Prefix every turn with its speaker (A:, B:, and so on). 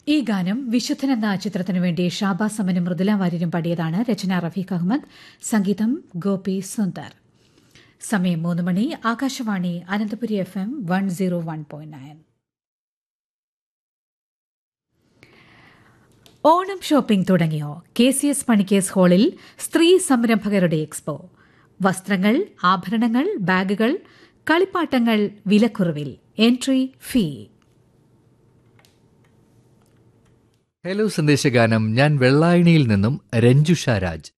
A: ഈ ഗാനം വിശുദ്ധൻ എന്ന ചിത്രത്തിനു വേണ്ടി ഷാബാസ് അമനും മൃദുല വാര്യരും പാടിയതാണ് രചന റഫീഖ് അഹമ്മദ് സംഗീതം ഗോപി സുന്ദർ സമയം മൂന്ന് മണി Akashvani Ananthapuri F M one zero one point nine Onam shopping തുടങ്ങിയോ കെ സി എസ് പണിക്കേസ് ഹാളിൽ സ്ത്രീ സംരംഭകരുടെ എക്സ്പോ വസ്ത്രങ്ങൾ ആഭരണങ്ങൾ ബാഗുകൾ കളിപ്പാട്ടങ്ങൾ വിലക്കുറവിൽ എൻട്രി ഫീ
B: ഹലോ സന്ദേശഗാനം ഞാൻ വെള്ളായണിയിൽ നിന്നും രഞ്ജുഷ രാജ്